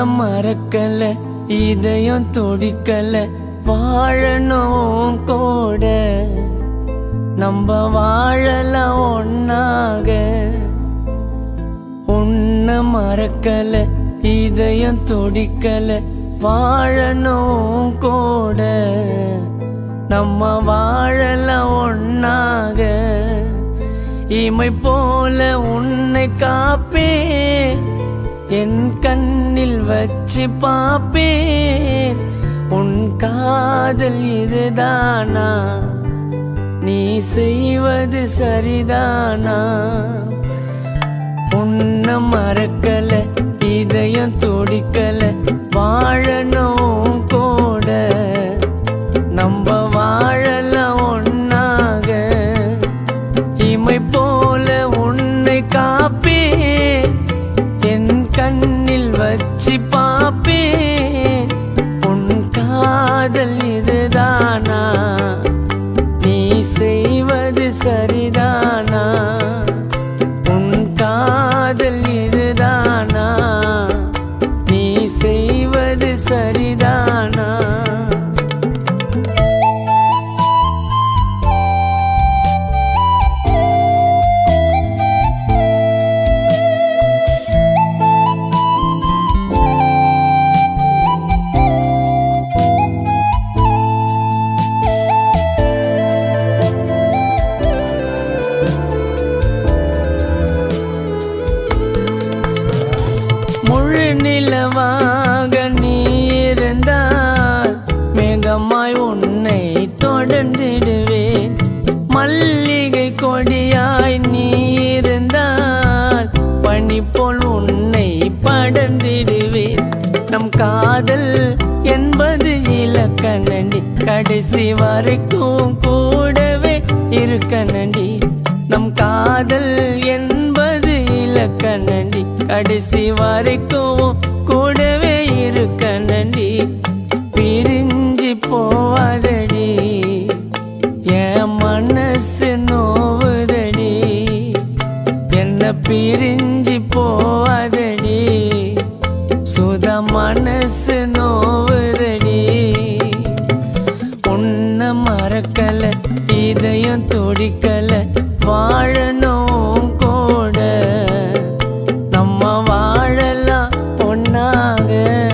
உன்னை மறக்கல இதயம் துடிக்கல வாழணும் கூட நம்ம வாழலாம் ஒன்னாக உன்னை மறக்கல இதயம் துடிக்கல வாழணும் கூட நம்ம வாழலாம் ஒன்னாக இமை போல உன்னை காப்பேன் என் கண்ணில் வச்சு பாப்பேன் உன் காதல் இதுதானா நீ செய்வது சரிதானா உன்னை மறக்கல இதயம் துடிக்கல வாழணும் கூட நம்ம வாழலாம் ஒன்னாக இமை போல உன்னை காப்பே என் கண்ணில் வச்சு பாப்பே உன் காதல் இதுதானா நீ செய்வது சரிதானா உன் காதல் இதுதானா நீ செய்வது சரிதானா முழு நிலவாக நீ இருந்தால் மேகமாய் உன்னை தொடர்ந்திடுவேன் மல்லிகை கொடியாய் நீ இருந்தால் பனி போல் உன்னை படர்ந்திடுவேன் நம் காதல் என்பது இலக்கணண்டி கடைசி வரைக்கும் கூடவே இருக்கணண்டி நம் காதல் என்பது இலக்கணண்டி கடைசி வரைக்கும் கூடவே இருக்கணண்டி பிரிஞ்சு போவாதடி என் மனசு நோவுதடி என்ன பிரிஞ்சு போவாதடி சுத மனசு நோவுதடி உன்னை மறக்கல இதயம் துடிக்கல வாழணும் கூட நம்ம வாழலாம் ஒன்னாக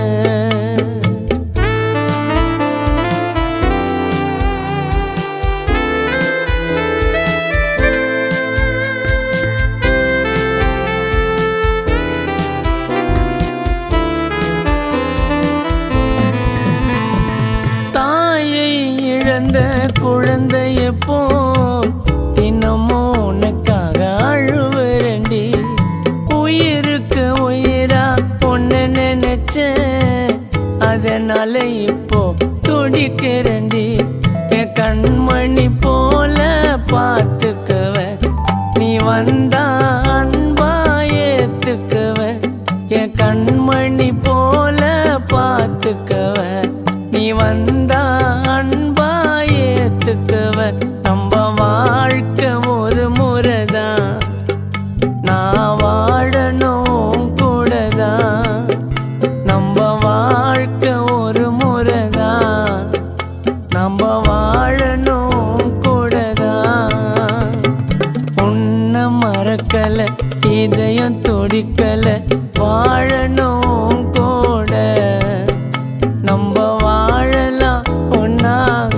தாயை இழந்த குழந்தைய போ தினமும் உனக்காக அழுவுறண்டி உயிருக்கு உயிரா பொண்ணு நினைச்ச அதனால இப்போ துடிக்கிறண்டி என் கண்மணி போல பார்த்துக்கவ நீ வந்தா அன்பா ஏத்துக்கவ என் கண்மணி போல பார்த்துக்கவ நீ வந்தா அன்பா ஏத்துக்கவ நம்ம வாழ்க்கை ஒரு முறைதான் நான் வாழணும் கூடதான் நம்ம வாழ்க்கை ஒரு முறைதான் நம்ம வாழணும் கூடதான் உன்னை மறக்கல இதயம் துடிக்கல வாழணும் கூட நம்ம வாழலாம் ஒன்னாக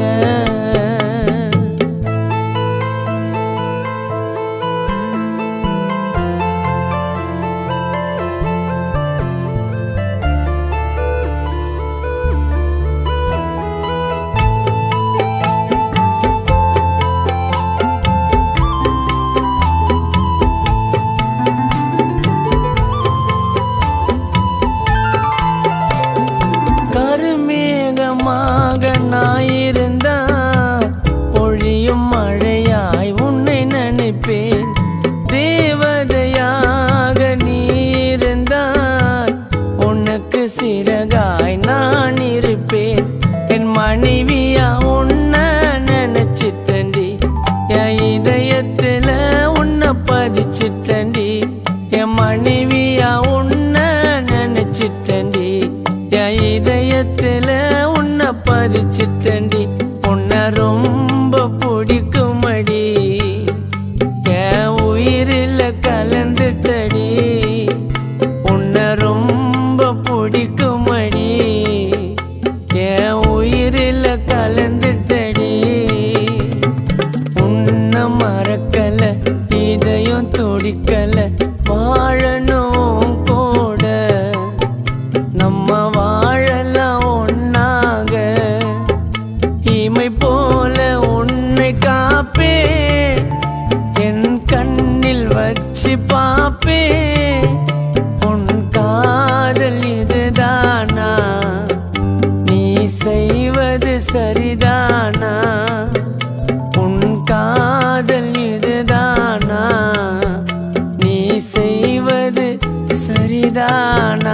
துடிக்கல வாழணும் கூட நம்ம வாழலாம் ஒன்னாக இமை போல உன்னை காப்பே என் கண்ணில் வச்சு பாப்பே உன் காதல் இதுதானா நீ செய்வது சரிதானா உன் காதல் இதுதானா நீ செய்வது சரிதானா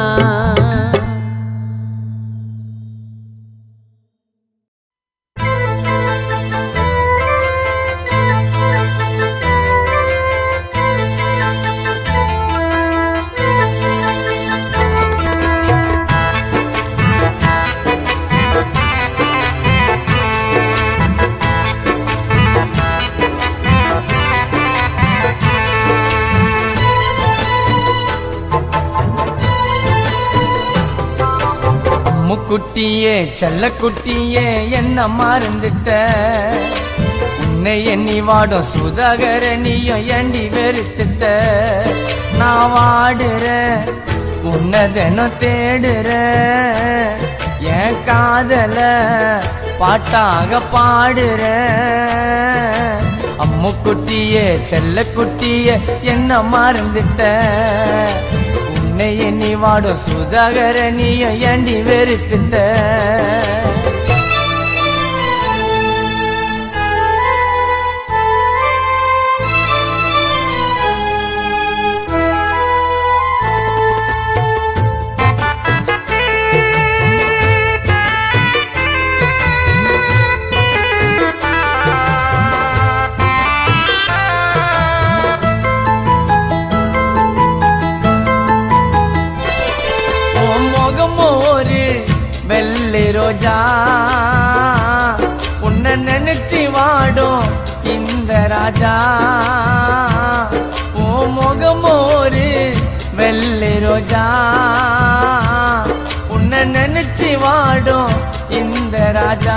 முக்குட்டியே செல்லக்குட்டியே என்ன மறந்துட்ட உன்னை எண்ணி வாடும் சுதாகர நீயும் ஏண்டி வெறுத்துட்ட நான் வாடுற உன்னை தினம் தேடுற என் காதல பாட்டாக பாடுற அம்முக்குட்டியே செல்லக்குட்டியே என்ன மறந்துட்ட உன்னை எண்ணி வாடும் சுதாகர நீயும் ஏண்டி வெறுத்துட்ட உன் முகம் ஒரு வெள்ளை ரோஜா உன்னை நினைச்சு வாடும் இந்த ராஜா உன் முகம் ஒரு வெள்ளை ரோஜா உன்னை நினைச்சு வாடும் இந்த ராஜா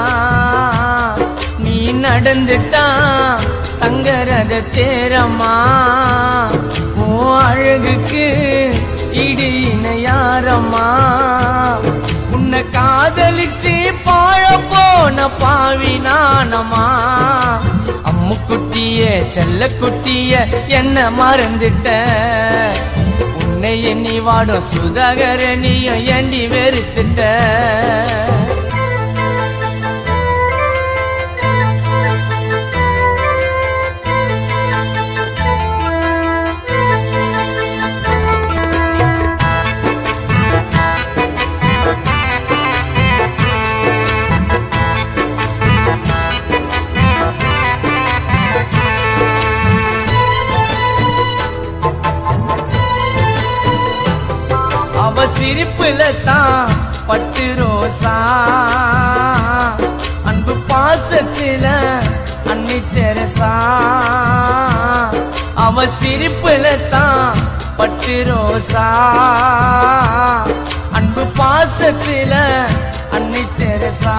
நீ நடந்துட்டா தங்கரத தேரமா உன் அழகுக்கு இடி இணையாரம்மா உன்னை காதலிச்சு பாழ போன பாவி நானம்மா அம்முக்குட்டிய செல்லக்குட்டிய என்ன மறந்துட்ட உன்னை எண்ணி வாடும் சுதாகர நீயும் ஏண்டி வெறுத்துட்ட அவ சிரிப்புல தான் பட்டு ரோசா அன்பு பாசத்துல அன்னி தெரசா அவ சிரிப்புல தான் பட்டு ரோசா அன்பு பாசத்துல அன்னி தெரசா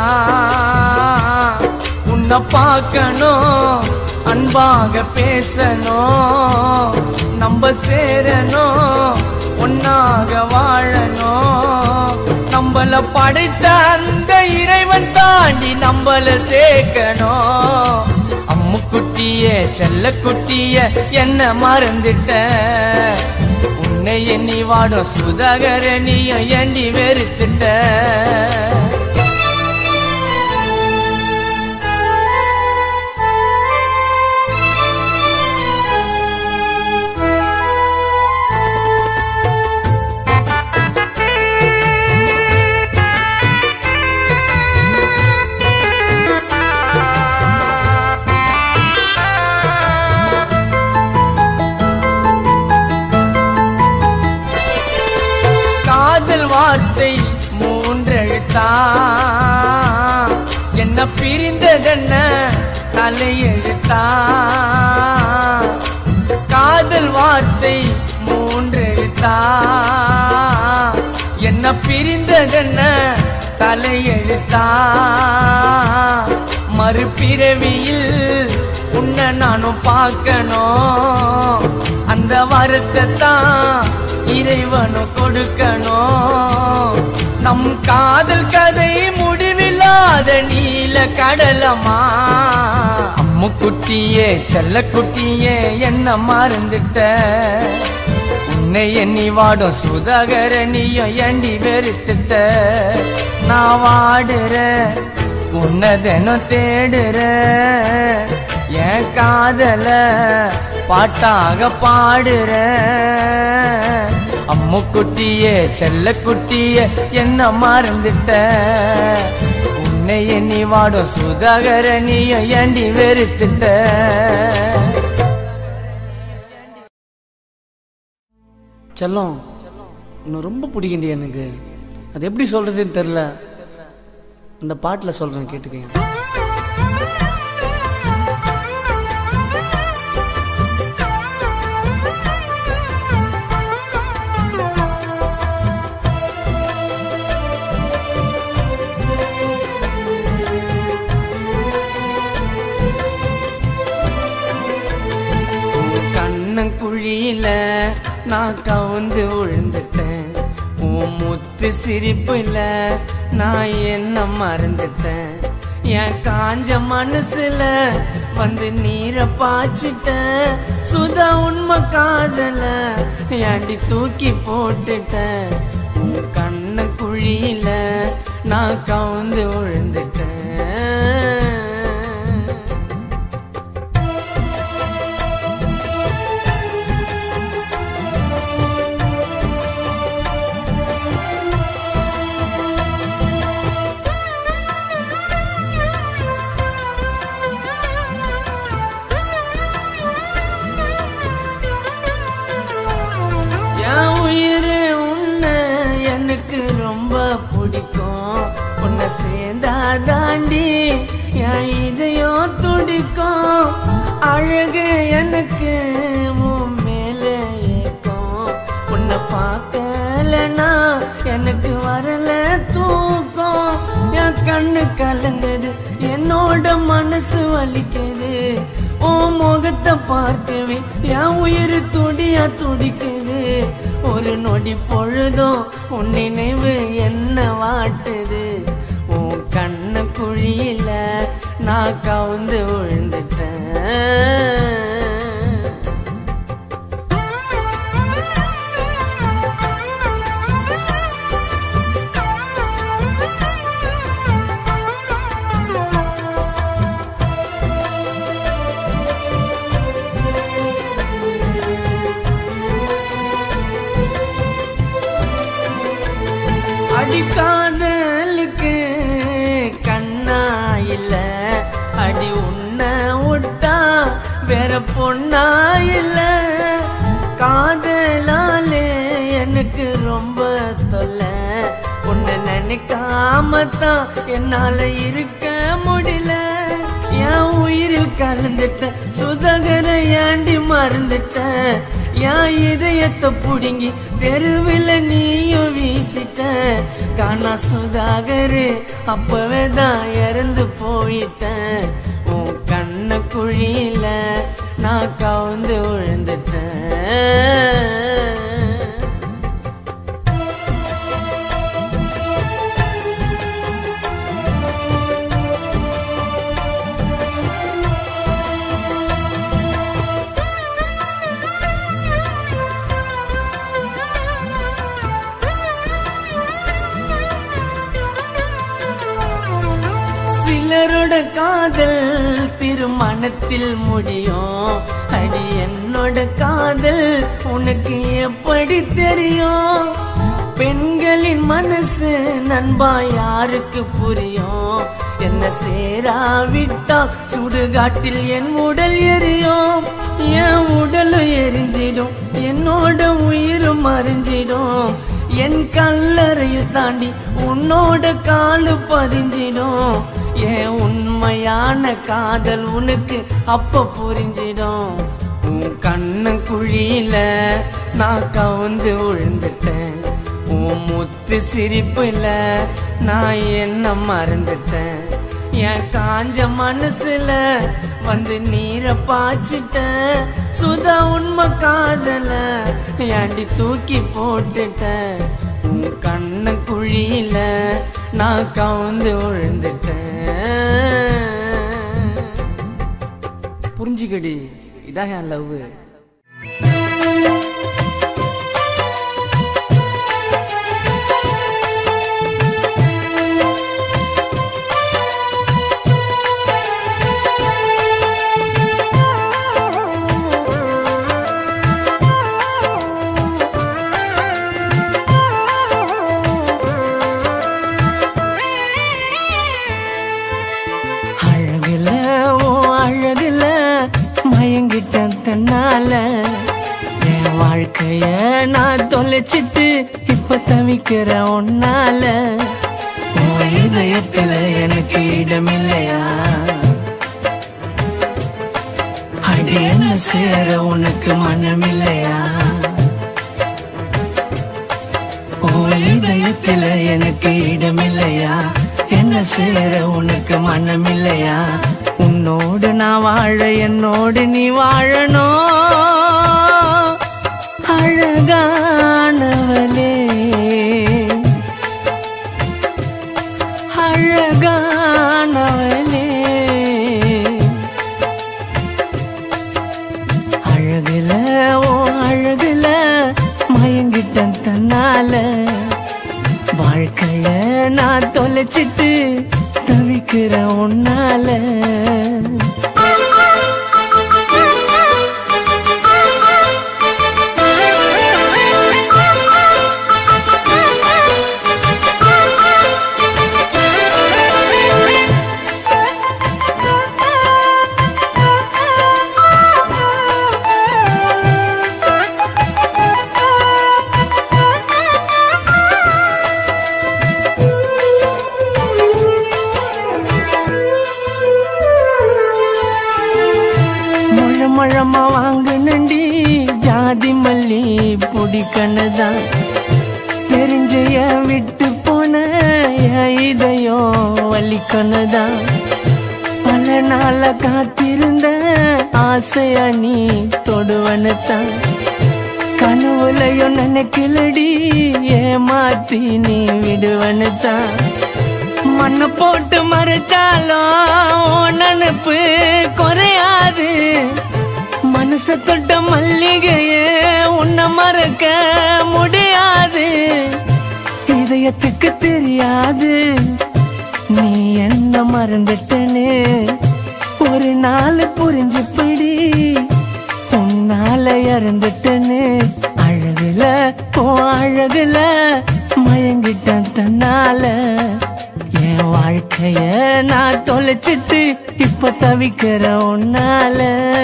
உன்னை பார்க்கணும் அன்பாக பேசணும் நம்ம சேரணும் ஒன்னாக வாழணும் நம்மள படைத்த அந்த இறைவன் தாண்டி நம்மள சேர்க்கணும் அம்முக்குட்டிய செல்லக்குட்டிய என்ன மறந்துட்ட உன்னை எண்ணி வாடும் சுதாகர நீயும் ஏண்டி வெறுத்துட்ட காதல் வார்த்தை மூன்றெழுத்தா என்ன பிரிந்ததென்ன தலையெழுத்தா காதல் வார்த்தை மூன்றெழுத்தா என்ன பிரிந்ததென்ன தலையெழுத்தா மறுபிறவியில் உன்னை நானும் பார்க்கணும் அந்த வரத்தை தான் இறைவனும் கொடுக்கணும் நம் காதல் கதை முடிவில்லாத நீல கடலமா அம்முக்குட்டியே செல்லக்குட்டியே என்ன மறந்துட்ட உன்னை எண்ணி வாடும் சுதாகர நீயும் ஏண்டி வெறுத்துட்ட நான் வாடுற உன்னை தினம் தேடுற என் காதல பாட்டாக பாடுற அம்முக்குட்டியே செல்லக்குட்டியே என்ன மறந்துட்ட உன்னை எண்ணி வாடும் சுதாகர நீயும் ஏண்டி வெறுத்துட்ட செல்லம் உன்னை ரொம்ப பிடிக்குண்டி எனக்கு அது எப்படி சொல்றதுன்னு தெரில இந்த பாட்டில் சொல்றேன் கேட்டுக்கங்க உன் கண்ணங்குழியில நான் கவுந்து விழுந்துட்டேன் உன் முத்து சிரிப்புல நான் என்ன மறந்துட்டேன் என் காஞ்ச மனசுல வந்து நீரை பாய்ச்சிட்டேன் சுதா உண்மை காதல ஏண்டி தூக்கி போட்டுட்டேன் உன் கண்ண குழியில நான் கவுந்து விழுந்துட்டேன் என் உயிர் உன்னை எனக்கு ரொம்ப பிடிக்கும் உன்னை சேர்ந்தா தாண்டி என் இதயம் துடிக்கும் அழகு எனக்கு உன் மேல ஏக்கம் உன்னை பார்க்கலனா எனக்கு வரல தூக்கம் என் கண்ணு கலங்குது என்னோட மனசு வலிக்குது உன் முகத்தை பார்க்கவே என் உயிர் துடியா துடிக்குது ஒரு நொடி பொழுதும் உன் நினைவு என்ன வாட்டுது உன் கண்ணு குழியில நான் கவுந்து விழுந்துட்டேன் அடிக்காதலுக்கு கண்ணா இல்ல அடி உன்னை விட்டா வேற பொண்ணா இல்ல காதலாலே எனக்கு ரொம்ப தொல்லை உன்னை நினைக்காம தான் என்னால இருக்க முடியல என் உயிரில் கலந்துட்ட சுதகர ஏண்டி மறந்துட்ட என் இதயத்தை புடுங்கி தெருவில் நீயும் வீசிட்ட காணா சுதாகரு அப்பவே தான் இறந்து போயிட்டேன் உன் கண்ண குழியில நான் கவுந்து விழுந்துட்டேன் சிலரோட காதல் திருமணத்தில் முடியும் அடி என்னோட காதல் உனக்கு எப்படி தெரியும் பெண்களின் மனசு நண்பா யாருக்கு புரியும் என்ன சேராவிட்டால் சுடுகாட்டில் என் உடல் எரியும் என் உடலும் எரிஞ்சிடும் என்னோட உயிரும் மறைஞ்சிடும் என் கல்லறையை தாண்டி உன்னோட காலு பதிஞ்சிடும் என் உண்மையான காதல் உனக்கு அப்ப புரிஞ்சிடும் உன் கண்ணு குழியில நான் கவுந்து விழுந்துட்டேன் உன் முத்து சிரிப்புல நான் என்ன மறந்துட்டேன் என் காஞ்ச மனசுல வந்து நீரை பாய்ச்சிட்ட சுதா உண்மை காதல ஏண்டி தூக்கி போட்டுட்ட உன் கண்ண குழியில நான் கவுந்து விழுந்துட்டேன் புரிஞ்சுக்கடி இதான் என் லவ் அழகுல ஓ அழகுல மயங்கிட்டேன் தன்னால என் வாழ்க்கைய நான் தொலைச்சிட்டு இப்ப தவிக்கிற ஒன்னால உன் இதயத்துல எனக்கு இடமில்லையா அடி என்ன சேர உனக்கு மனமில்லையா உன் இதயத்துல எனக்கு இடமில்லையா என்ன சேர உனக்கு மனமில்லையா உன்னோடு நான் வாழ என்னோடு நீ வாழணும் அழகானவளே அழகானவளே அழகுல ஓ அழகுல மயங்கிட்டேன் தன்னால வாழ்க்கைய நான் தொலைச்சிட்டு தவிக்கிற உன்னால முழ முழமா வாங்குனண்டி ஜாதி மல்லி பிடிக்கணுதான் தெரிஞ்சைய விட்டு போன என் இதயம் வலிக்கணுதான் பல நாள காத்திருந்த ஆசையா நீ தொடுவனு தான் கனவுலையும் நினைக்கலடி ஏமாத்தி நீ விடுவனு தான் மண்ணை போட்டு மறைச்சாலும் உன் நினப்பு குறையாது மனச தொட்ட மல்லிகையே உன்னை மறக்க முடியாது இதயத்துக்கு தெரியாது நீ என்ன மறந்துட்டனு ஒரு நாள் புரிஞ்சுப்படி உன்னால இறந்துட்டனு அழகுல ஓ அழகுல மயங்கிட்டேன் தன்னால என் வாழ்க்கைய நான் தொலைச்சிட்டு இப்ப தவிக்கிற உன்னால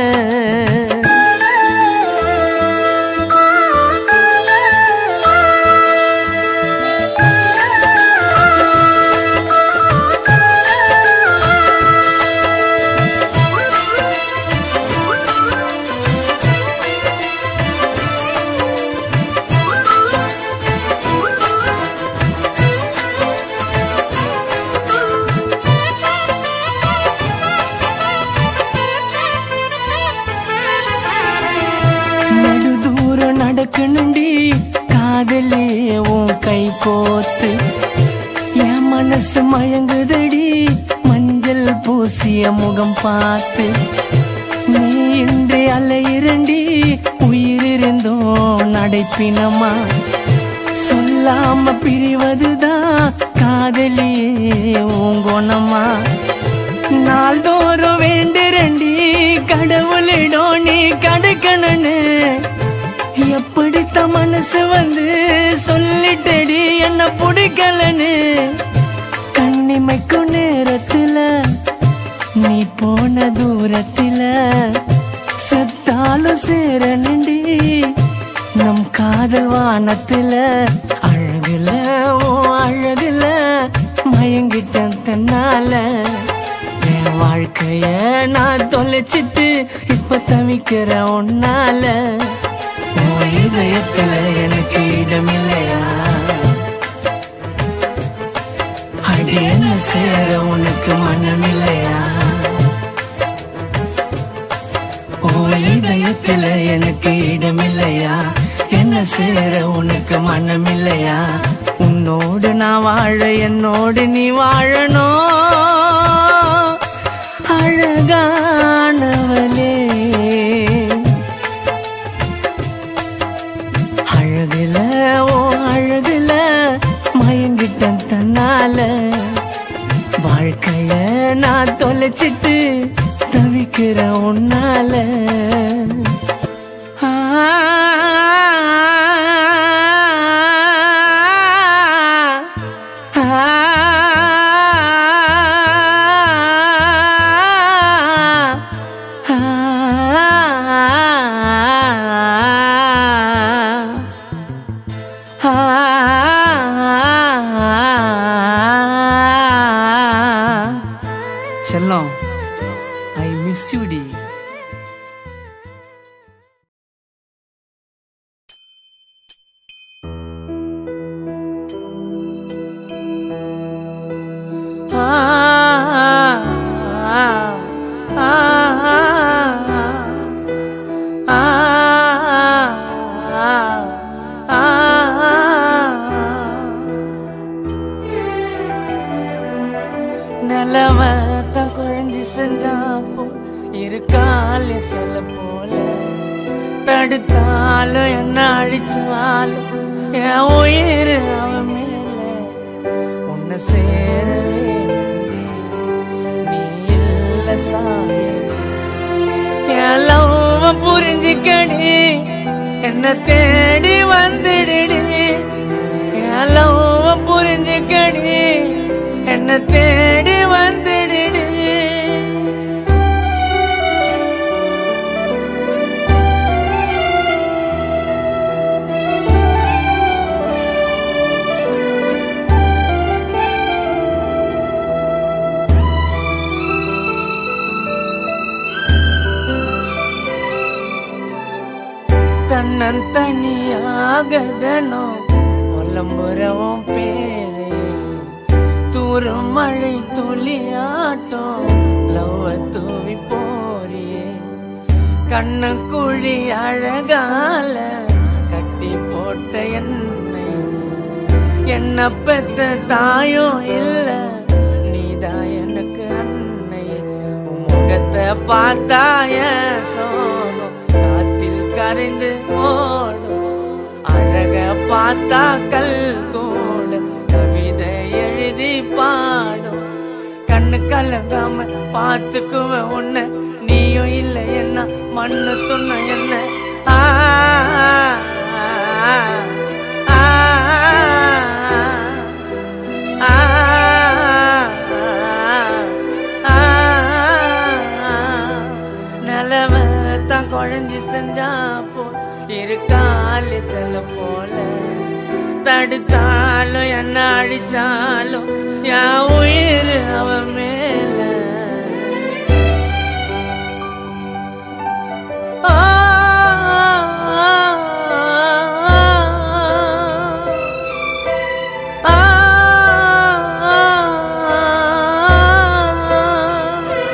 நெடுதூரம் நடக்கணுண்டி காதலே உன் கை கோத்து என் மனசு மயங்குதடி மஞ்சள் பூசிய முகம் பார்த்து நீ இன்றி அலையிரண்டி உயிரிருந்தோம் நடைப்பினமா சொல்லாம பிரிவதுதான் காதலியே உன் குணமா நாள்தோறும் வேண்டுரண்டி கடவுளிடம் நீ கிடைக்கணும்னு எப்படித்த மனசு வந்து சொல்லிட்டடி என்ன பிடிக்கலன்னு கண்ணிமைக்கும் நேரத்துல நீ போன தூரத்துல செத்தாலும் சேரணுண்டி நம் காதல் வானத்துல அழகுல ஓ அழகுல மயங்கிட்டேன் தன்னால என் வாழ்க்கைய நான் தொலைச்சிட்டு இப்ப தவிக்கிற உன்னால உன் இதயத்துல எனக்கு இடமில்லையா அடி என்ன சேர உனக்கு மனமில்லையா உன் இதயத்துல எனக்கு இடமில்லையா என்ன சேர உனக்கு மனமில்லையா உன்னோடு நான் வாழ என்னோடு நீ வாழணும் அழகானவளே அழகுல ஓ அழகுல மயங்கிட்டேன் தன்னால வாழ்க்கைய நான் தொலைச்சிட்டு தவிக்கிற உன்னால ஆ, ஆ, ஆ, செல்லம் ஐ மிஸ் யூ டி நிலவ தான் குழஞ்சி செஞ்சாப்போ இருக்கால சில போல தடுத்தாலும் என்ன அழிச்சாலும் என் உயிர் அவன் மேல உன்னை சேரவே நீ இல்ல சாமி என் லவ் புரிஞ்சுக்கடி என்ன தேடி வந்துடுடி என் லவ் புரிஞ்சுக்கடி என்ன தேடி வந்துடுடி தன்னன் தனியாகதனோ புலம்புறவும் பேரே தூரம் மழை துளியாட்டம் லவ் தூவி போறியே கண்ணு குழி அழகால கட்டி போட்ட என்னை என்ன பெத்த தாயும் இல்ல நீதான் எனக்கு அன்னை உன் முகத்தை பார்த்தாய சோகம் காத்தில் கரைந்து ஓடும் அழக பார்த்தா கல் கூட கவிதை எழுதி பாடும் கண்ணு கலங்காம பார்த்துக்குவேன் உன்னை நீயும் இல்லை என்ன மண்ணு துண்ண என்ன ஆ, ஆ, ஆ, ஆ, ஆ, நிலவ தான் குழஞ்சி செஞ்சா போ இருக்காலி செல்ல போல தடுத்தாலும் என்ன அடிச்சாலும் என் உயிர் அவன் மேல ஆ, ஆ, ஆ, ஆ.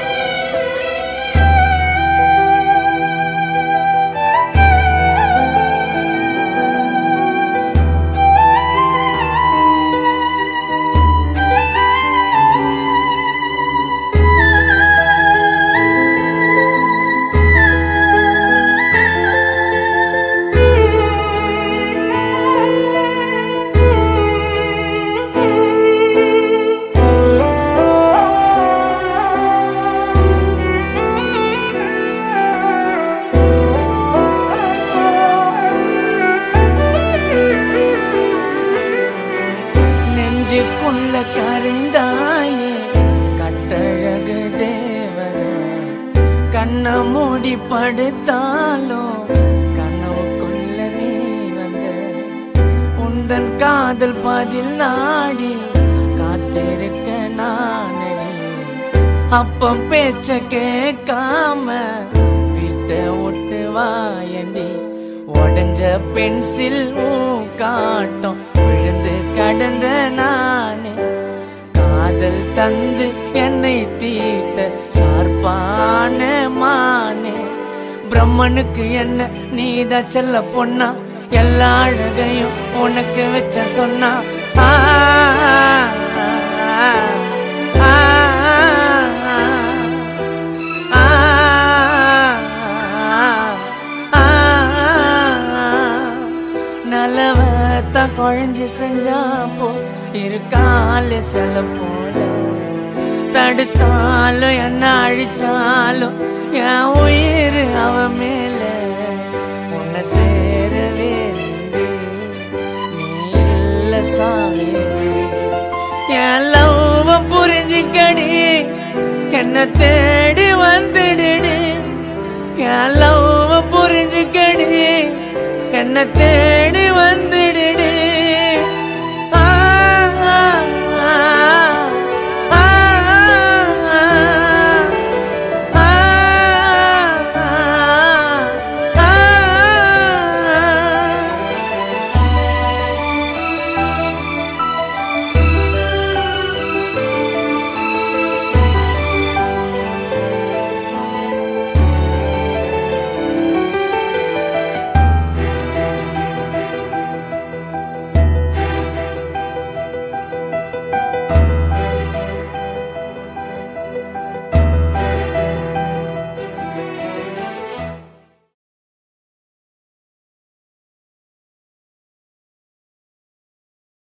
நெஞ்சுக்குள்ள கரைந்தாயே கட்டழகு தேவத கண்ண மூடி படுத்தாலும் கனவுக்குள்ள நீ வந்த உந்தன் காதல் பதில் நாடி காத்திருக்க நானடி அப்ப பேச்ச கேட்காம வீட்டை விட்டு வாயண்டி உடஞ்ச பென்சில் ஊ காட்டும் விழுந்து கடந்த நானே காதல் தந்து என்னை தீட்ட சார்பான மானே பிரம்மனுக்கு என்ன நீதான் செல்ல பொண்ணா எல்லா அழகையும் உனக்கு வச்ச சொன்னா ஆ, ஆ, ஆ, ஆ, ஆ, நல்லவத்த குழஞ்சி செஞ்சா போ இருக்கால செல போல தடுத்தாலும் என்ன அழிச்சாலும் என் உயிர் அவ மேல உன்னை சேரவே நீ இல்ல சாமி என் லவ் புரிஞ்சுக்கடி என்ன தேடி வந்துடுடி என் லவ் புரிஞ்சுக்கடி என்ன தேடி வந்து